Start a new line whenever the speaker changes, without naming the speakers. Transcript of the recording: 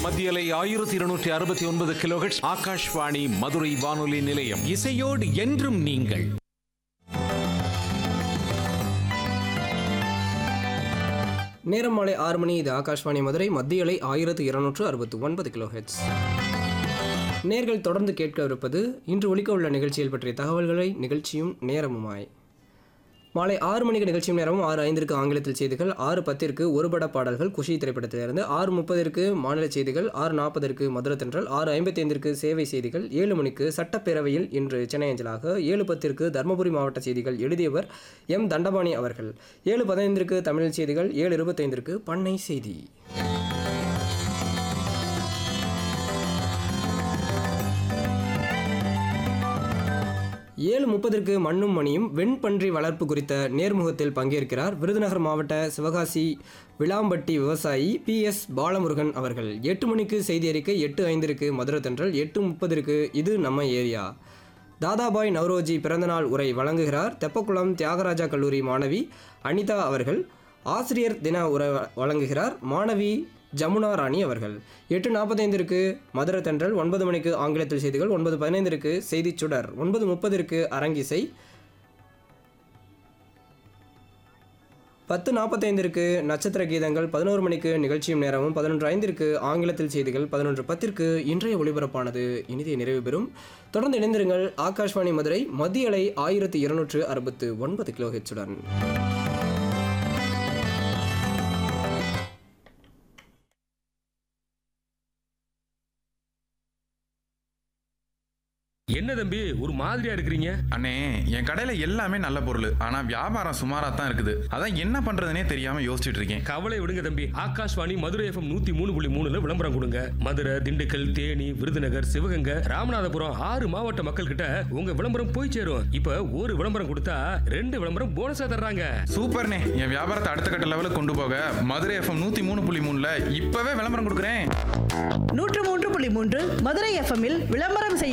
மத்தியலை ஆயிரத்தி இருநூற்றி அறுபத்தி ஒன்பது கிலோஹெட்ஸ் ஆகாஷ்வாணி மதுரை வானொலி நிலையம்
இசையோடு என்றும் நீங்கள்
நேரம் மாலை ஆறு மணி இது ஆகாஷ்வாணி மதுரை மத்திய அலை ஆயிரத்து இருநூற்று அறுபத்து ஒன்பது கிலோ ஹெட்ஸ் நேர்கள் தொடர்ந்து கேட்கவிருப்பது இன்று ஒலிக்க உள்ள நிகழ்ச்சியில் பற்றிய தகவல்களை நிகழ்ச்சியும் நேரமுமாய் மாலை ஆறு மணிக்கு நிகழ்ச்சியும் நேரமும் ஆறு ஐந்திற்கு ஆங்கிலத்தில் செய்திகள் ஆறு பத்திற்கு ஒருபட பாடல்கள் குஷி திரைப்படத்திலிருந்து ஆறு முப்பதிற்கு மாநில செய்திகள் ஆறு நாற்பதற்கு மதுரை தென்றல் ஆறு ஐம்பத்தைந்திற்கு சேவை செய்திகள் ஏழு மணிக்கு சட்டப்பேரவையில் இன்று சென்னை அஞ்சலாக ஏழு பத்திற்கு தருமபுரி மாவட்ட செய்திகள் எழுதியவர் எம் தண்டபாணி அவர்கள் ஏழு பதினைந்திற்கு தமிழ் செய்திகள் ஏழு இருபத்தைந்திற்கு பண்ணை செய்தி ஏழு முப்பதற்கு மண்ணும் மணியும் வெண்பன்றி வளர்ப்பு குறித்த நேர்முகத்தில் பங்கேற்கிறார் விருதுநகர் மாவட்ட சிவகாசி விளாம்பட்டி விவசாயி பி எஸ் பாலமுருகன் அவர்கள் எட்டு மணிக்கு செய்தி அறிக்கை எட்டு ஐந்திற்கு மதுரை தென்றல் எட்டு முப்பதற்கு இது நம்ம ஏரியா தாதாபாய் நவ்ரோஜி பிறந்தநாள் உரை வழங்குகிறார் தெப்பக்குளம் தியாகராஜா கல்லூரி மாணவி அனிதா அவர்கள் ஆசிரியர் தின உரை வ- வழங்குகிறார் மாணவி ஜமுனா ராணி அவர்கள் எட்டு நாற்பத்தைந்திற்கு மதுரை தென்றல் ஒன்பது மணிக்கு ஆங்கிலத்தில் செய்திகள் ஒன்பது பதினைந்திற்கு செய்திச் சுடர் ஒன்பது முப்பதிற்கு அரங்கிசை பத்து நாற்பத்தைந்திற்கு நட்சத்திர கீதங்கள் பதினோரு மணிக்கு நிகழ்ச்சியும் நேரமும் பதினொன்று ஐந்திற்கு ஆங்கிலத்தில் செய்திகள் பதினொன்று பத்திற்கு இன்றைய ஒளிபரப்பானது இனிதே நிறைவு பெறும் தொடர்ந்து இணைந்திருங்கள் ஆகாஷ்வாணி மதுரை மத்திய அலை ஆயிரத்தி இருநூற்று அறுபத்து ஒன்பது கிலோ ஹெச்சுடன்
என்ன தம்பி ஒரு மாதிரியா இருக்கிறீங்க
அண்ணே என் கடையில எல்லாமே நல்ல பொருள் ஆனா வியாபாரம் சுமாரா தான் இருக்குது அதான் என்ன பண்றதுனே தெரியாம யோசிச்சுட்டு இருக்கேன்
கவலை விடுங்க தம்பி ஆகாஷ்வாணி மதுரை எஃப்எம் நூத்தி மூணு புள்ளி மூணுல விளம்பரம் கொடுங்க மதுரை திண்டுக்கல் தேனி விருதுநகர் சிவகங்கை ராமநாதபுரம் ஆறு மாவட்ட மக்கள் கிட்ட உங்க விளம்பரம் போய் சேரும் இப்ப ஒரு விளம்பரம் கொடுத்தா ரெண்டு விளம்பரம் போனஸா தர்றாங்க
சூப்பர்ண்ணே என் வியாபாரத்தை அடுத்த கட்ட லெவலுக்கு கொண்டு போக மதுரை எஃப்எம் நூத்தி மூணு புள்ளி மூணுல இப்பவே விளம்பரம் கொடுக்குறேன்
நூற்று மூன்று புள்ளி மூன்று மதுரை எஃப்எம்மில் விளம்பரம் செய்ய